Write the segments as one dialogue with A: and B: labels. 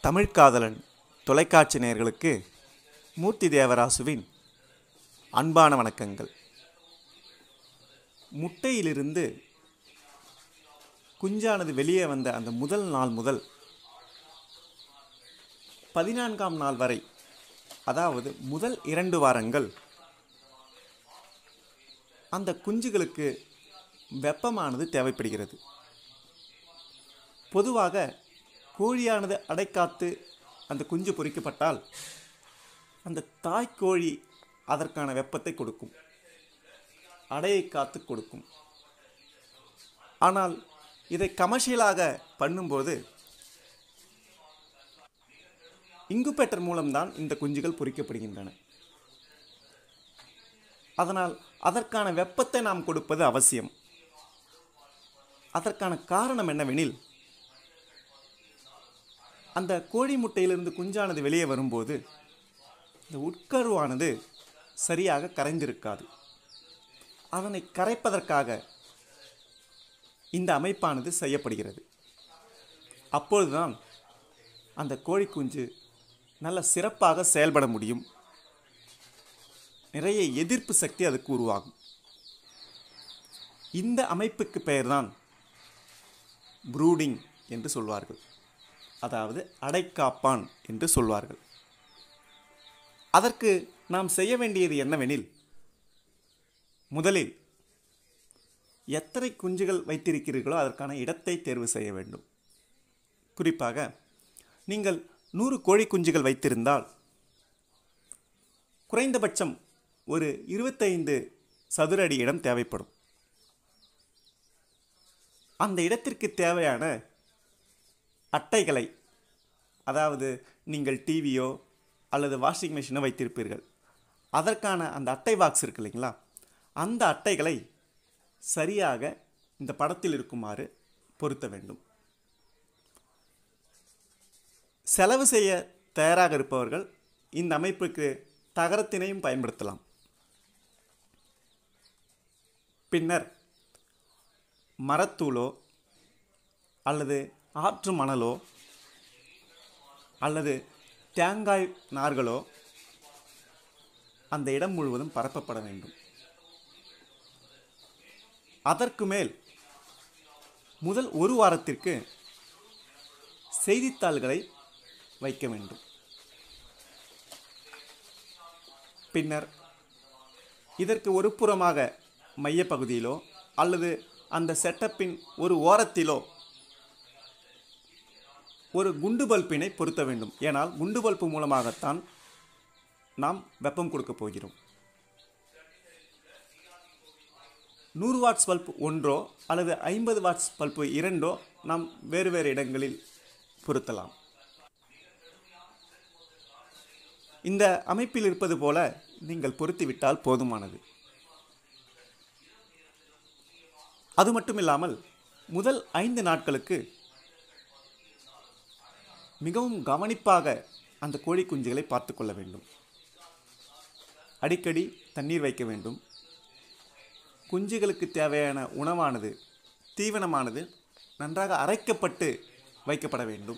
A: தமிழ்காதலன் தொலைக்காட்சி நேயர்களுக்கு மூர்த்தி தேவராசுவின் அன்பான வணக்கங்கள் முட்டையிலிருந்து குஞ்சானது வெளியே வந்த அந்த முதல் நாள் முதல் பதினான்காம் நாள் வரை அதாவது முதல் இரண்டு வாரங்கள் அந்த குஞ்சுகளுக்கு வெப்பமானது தேவைப்படுகிறது பொதுவாக கோழியானது அடைக்காத்து அந்த குஞ்சு பொரிக்கப்பட்டால் அந்த தாய்க்கோழி அதற்கான வெப்பத்தை கொடுக்கும் அடையை காத்து கொடுக்கும் ஆனால் இதை கமர்ஷியலாக பண்ணும்போது இங்குபேட்டர் மூலம்தான் இந்த குஞ்சுகள் பொரிக்கப்படுகின்றன அதனால் அதற்கான வெப்பத்தை நாம் கொடுப்பது அவசியம் அதற்கான காரணம் என்னவெனில் அந்த கோழி முட்டையிலிருந்து குஞ்சானது வெளியே வரும்போது இந்த உட்கருவானது சரியாக கரைந்திருக்காது அதனை கரைப்பதற்காக இந்த அமைப்பானது செய்யப்படுகிறது அப்பொழுதுதான் அந்த கோழி குஞ்சு நல்ல சிறப்பாக செயல்பட முடியும் நிறைய எதிர்ப்பு சக்தி அதுக்கு உருவாகும் இந்த அமைப்புக்கு பெயர்தான் ப்ரூடிங் என்று சொல்வார்கள் அதாவது அடைக்காப்பான் என்று சொல்வார்கள் அதற்கு நாம் செய்ய வேண்டியது என்னவெனில் முதலில் எத்தனை குஞ்சுகள் வைத்திருக்கிறீர்களோ அதற்கான இடத்தை தேர்வு செய்ய வேண்டும் குறிப்பாக நீங்கள் நூறு கோழி குஞ்சுகள் வைத்திருந்தால் குறைந்தபட்சம் ஒரு இருபத்தைந்து சதுர அடி இடம் தேவைப்படும் அந்த இடத்திற்கு தேவையான அட்டைகளை அதாவது நீங்கள் டிவியோ அல்லது வாஷிங் மிஷினோ வைத்திருப்பீர்கள் அதற்கான அந்த அட்டை பாக்ஸ் இருக்கு இல்லைங்களா அந்த அட்டைகளை சரியாக இந்த படத்தில் இருக்குமாறு பொருத்த வேண்டும் செலவு செய்ய தயாராக இருப்பவர்கள் இந்த அமைப்புக்கு தகரத்தினையும் பயன்படுத்தலாம் பின்னர் மரத்தூளோ அல்லது ஆற்று மணலோ அல்லது தேங்காய் நார்களோ அந்த இடம் முழுவதும் பரப்பப்பட வேண்டும் அதற்கு மேல் முதல் ஒரு வாரத்திற்கு செய்தித்தாள்களை வைக்க வேண்டும் பின்னர் இதற்கு ஒரு புறமாக மையப்பகுதியிலோ அல்லது அந்த செட்டப்பின் ஒரு ஓரத்திலோ ஒரு குண்டு பல்பினை பொருத்த வேண்டும் ஏனால் குண்டு பல்பு மூலமாகத்தான் நாம் வெப்பம் கொடுக்க போகிறோம் நூறு வாட்ஸ் பல்ப் ஒன்றோ அல்லது ஐம்பது வாட்ஸ் பல்பு இரண்டோ நாம் வேறு வேறு இடங்களில் பொருத்தலாம் இந்த அமைப்பில் இருப்பது போல நீங்கள் பொருத்திவிட்டால் போதுமானது அது மட்டும் இல்லாமல் முதல் ஐந்து நாட்களுக்கு மிகவும் கவனிப்பாக அந்த கோழி குஞ்சுகளை பார்த்து கொள்ள வேண்டும் அடிக்கடி தண்ணீர் வைக்க வேண்டும் குஞ்சுகளுக்கு தேவையான உணவானது தீவனமானது நன்றாக அரைக்கப்பட்டு வைக்கப்பட வேண்டும்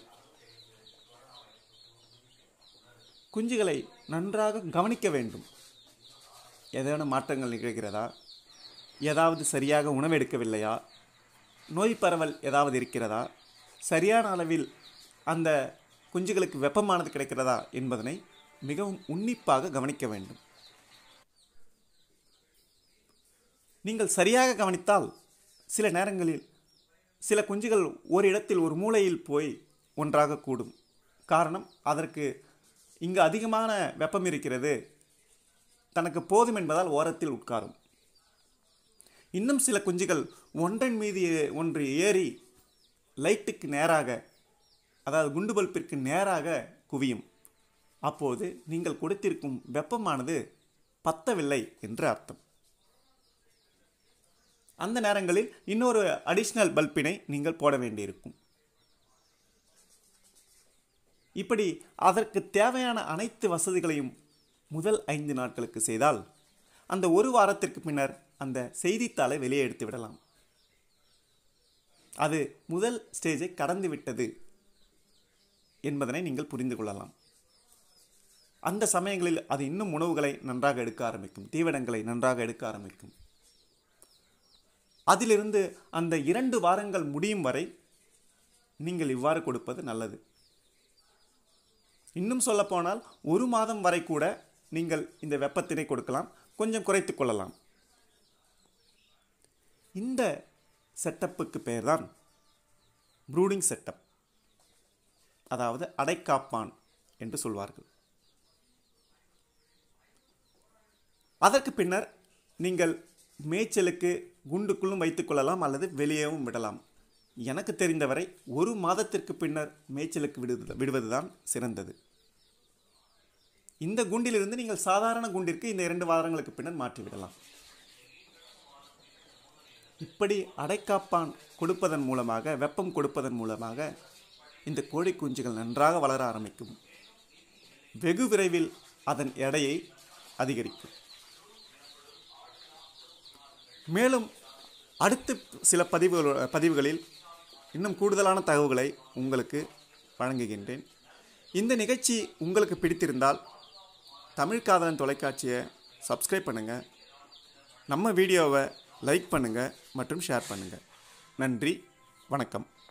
A: குஞ்சுகளை நன்றாக கவனிக்க வேண்டும் ஏதேனும் மாற்றங்கள் நிகழ்கிறதா ஏதாவது சரியாக உணவெடுக்கவில்லையா நோய் பரவல் ஏதாவது இருக்கிறதா சரியான அளவில் அந்த குஞ்சுகளுக்கு வெப்பமானது கிடைக்கிறதா என்பதனை மிகவும் உன்னிப்பாக கவனிக்க வேண்டும் நீங்கள் சரியாக கவனித்தால் சில நேரங்களில் சில குஞ்சுகள் ஒரு இடத்தில் ஒரு மூலையில் போய் ஒன்றாக கூடும் காரணம் அதற்கு இங்கு அதிகமான வெப்பம் இருக்கிறது தனக்கு போதும் என்பதால் ஓரத்தில் உட்காரும் இன்னும் சில குஞ்சுகள் ஒன்றன் மீது ஒன்று ஏறி லைட்டுக்கு நேராக அதாவது குண்டு பல்பிற்கு நேராக குவியும் அப்போது நீங்கள் கொடுத்திருக்கும் வெப்பமானது பத்தவில்லை என்று அர்த்தம் அந்த நேரங்களில் இன்னொரு அடிஷ்னல் பல்பினை நீங்கள் போட வேண்டியிருக்கும் இப்படி அதற்கு தேவையான அனைத்து வசதிகளையும் முதல் ஐந்து நாட்களுக்கு செய்தால் அந்த ஒரு வாரத்திற்கு பின்னர் அந்த செய்தித்தாளை வெளியே எடுத்து விடலாம் அது முதல் ஸ்டேஜை கடந்து விட்டது என்பதனை நீங்கள் புரிந்து கொள்ளலாம் அந்த சமயங்களில் அது இன்னும் உணவுகளை நன்றாக எடுக்க ஆரம்பிக்கும் தீவனங்களை நன்றாக எடுக்க ஆரம்பிக்கும் அதிலிருந்து அந்த இரண்டு வாரங்கள் முடியும் வரை நீங்கள் இவ்வாறு கொடுப்பது நல்லது இன்னும் சொல்லப்போனால் ஒரு மாதம் வரை கூட நீங்கள் இந்த வெப்பத்தினை கொடுக்கலாம் கொஞ்சம் குறைத்து கொள்ளலாம் இந்த செட்டப்புக்கு பெயர் தான் ப்ரூடிங் செட்டப் அதாவது அடைக்காப்பான் என்று சொல்வார்கள் அதற்கு பின்னர் நீங்கள் மேய்ச்சலுக்கு குண்டுக்குள்ளும் வைத்துக்கொள்ளலாம் அல்லது வெளியேவும் விடலாம் எனக்கு தெரிந்தவரை ஒரு மாதத்திற்கு பின்னர் மேய்ச்சலுக்கு விடுவது விடுவதுதான் சிறந்தது இந்த குண்டிலிருந்து நீங்கள் சாதாரண குண்டிற்கு இந்த இரண்டு வாரங்களுக்கு பின்னர் மாற்றிவிடலாம் இப்படி அடைக்காப்பான் கொடுப்பதன் மூலமாக வெப்பம் கொடுப்பதன் மூலமாக இந்த கோழி குஞ்சுகள் நன்றாக வளர ஆரம்பிக்கும் வெகு விரைவில் அதன் எடையை அதிகரிக்கும் மேலும் அடுத்து சில பதிவுகள் பதிவுகளில் இன்னும் கூடுதலான தகவல்களை உங்களுக்கு வழங்குகின்றேன் இந்த நிகழ்ச்சி உங்களுக்கு பிடித்திருந்தால் தமிழ் காதலன் தொலைக்காட்சியை சப்ஸ்கிரைப் பண்ணுங்கள் நம்ம வீடியோவை லைக் பண்ணுங்கள் மற்றும் ஷேர் பண்ணுங்கள் நன்றி வணக்கம்